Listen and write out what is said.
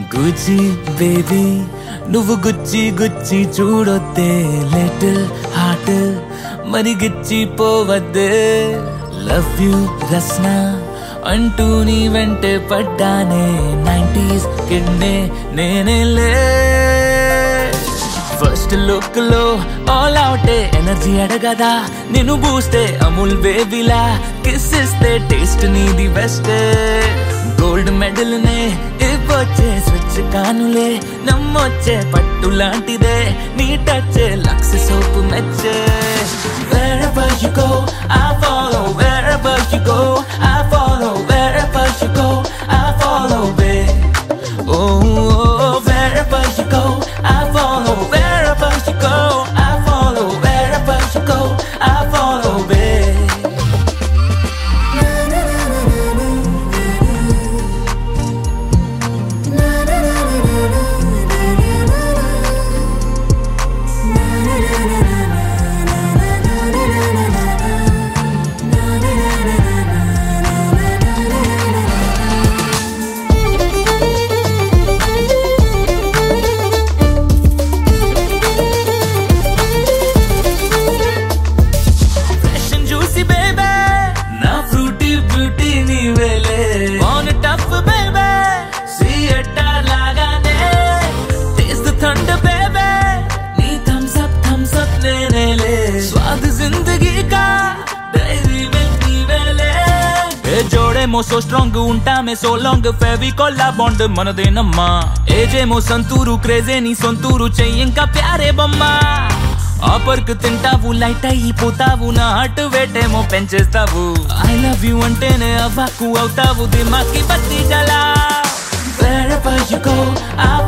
గుచ్చి బేబీ నువ్వు గుచ్చి గుచ్చి చూడొద్దే లిటిల్ హార్ట్ మరి గిచ్చి పోవద్దే లవ్ యూ రస్న అంటూ నీ వెంటే పడ్డానే నైంటీస్ కిడ్నే నేనేలే ఫస్ట్ లుక్ లో ఆల్ అవుటే ఎనర్జీ అడగదా నేను బూస్తే అమూల్ బేబీలా కిస్ ఇస్తే టేస్ట్ నీది బెస్ట్ గోల్డ్ మెడల్ నే ఇవ్వొచ్చే స్విచ్ కానులే నమ్మొచ్చే పట్టు లాంటిదే నీ టచ్ లక్స్ సోపు మెచ్చే Wherever you go, I follow. Wherever you go, I follow. Wherever you go, I follow, babe. Oh, oh, wherever you go, I follow. Wherever you go, I follow. Wherever you go, I follow, babe. Fresh and juicy, baby. నా fruity beauty నీవేలే. On a tough, baby. See it లాగానే. Taste the thunder, baby. నీ thumbs up, thumbs up నేనేలే. స్వాద్ జిందగీ కా dairy milk నీవేలే. ఏ జోడేమో so strong ఉంటామే సో లాంగ్ ఫెవికోల్ లా బాండ్ మనదేనమ్మా ఏజేమో సంతూరు క్రేజే నీ సొంతూరు చెయ్యి ఇంకా ప్యారే బొమ్మా ఆపర్కు తింటావు లైట్ అయిపోతావు నా హార్ట్ వేటేమో పెంచేస్తావు ఐ లవ్ యూ అంటేనే అవ్వకు అవుతావు దిమాకి బత్తి జలా Wherever you go, I